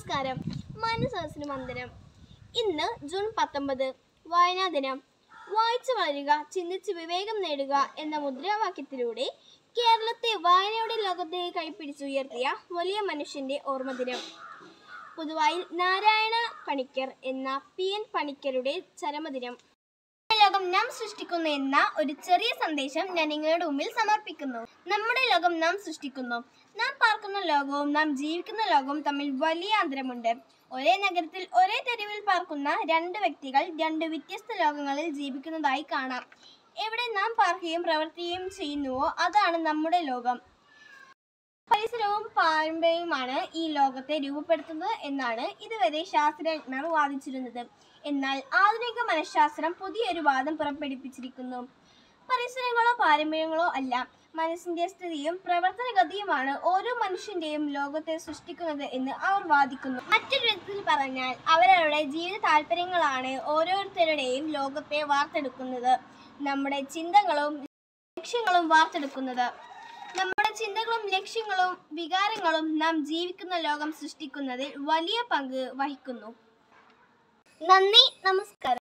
നമസ്കാരം മനസ്സഹസിന് വന്ദനം ഇന്ന് ജൂൺ പത്തൊമ്പത് വായനാ ദിനം വായിച്ചു വളരുക ചിന്തിച്ച് വിവേകം നേടുക എന്ന മുദ്രാവാക്യത്തിലൂടെ കേരളത്തെ വായനയുടെ ലോകത്തെ കൈപ്പിടിച്ചുയർത്തിയ വലിയ മനുഷ്യന്റെ ഓർമ്മ ദിനം പുതുവായിൽ നാരായണ പണിക്കർ എന്ന പി എൻ പണിക്കരുടെ ചരമദിനം ലോകം നാം സൃഷ്ടിക്കുന്നു എന്ന ഒരു ചെറിയ സന്ദേശം ഞാൻ നിങ്ങളുടെ മുമ്പിൽ സമർപ്പിക്കുന്നു നമ്മുടെ ലോകം നാം സൃഷ്ടിക്കുന്നു നാം പാർക്കുന്ന ലോകവും നാം ജീവിക്കുന്ന ലോകവും തമ്മിൽ വലിയ അന്തരമുണ്ട് ഒരേ നഗരത്തിൽ ഒരേ തെരുവിൽ പാർക്കുന്ന രണ്ട് വ്യക്തികൾ രണ്ട് വ്യത്യസ്ത ലോകങ്ങളിൽ ജീവിക്കുന്നതായി കാണാം എവിടെ നാം പാർക്കുകയും പ്രവർത്തിക്കുകയും ചെയ്യുന്നുവോ അതാണ് നമ്മുടെ ലോകം പരിസരവും പാരമ്പര്യവുമാണ് ഈ ലോകത്തെ രൂപപ്പെടുത്തുന്നത് എന്നാണ് ഇതുവരെ ശാസ്ത്രജ്ഞർ വാദിച്ചിരുന്നത് എന്നാൽ ആധുനിക മനഃശാസ്ത്രം പുതിയൊരു വാദം പുറപ്പെടുവിച്ചിരിക്കുന്നു പരിസരങ്ങളോ പാരമ്പര്യങ്ങളോ അല്ല മനസ്സിന്റെ സ്ഥിതിയും പ്രവർത്തനഗതിയുമാണ് ഓരോ മനുഷ്യന്റെയും ലോകത്തെ സൃഷ്ടിക്കുന്നത് എന്ന് അവർ വാദിക്കുന്നു മറ്റൊരു വിധത്തിൽ പറഞ്ഞാൽ അവരവരുടെ ജീവിത താല്പര്യങ്ങളാണ് ഓരോരുത്തരുടെയും ലോകത്തെ വാർത്തെടുക്കുന്നത് നമ്മുടെ ചിന്തകളും ലക്ഷ്യങ്ങളും വാർത്തെടുക്കുന്നത് നമ്മുടെ ചിന്തകളും ലക്ഷ്യങ്ങളും വികാരങ്ങളും നാം ജീവിക്കുന്ന ലോകം സൃഷ്ടിക്കുന്നതിൽ വലിയ പങ്ക് വഹിക്കുന്നു നന്ദി നമസ്കാരം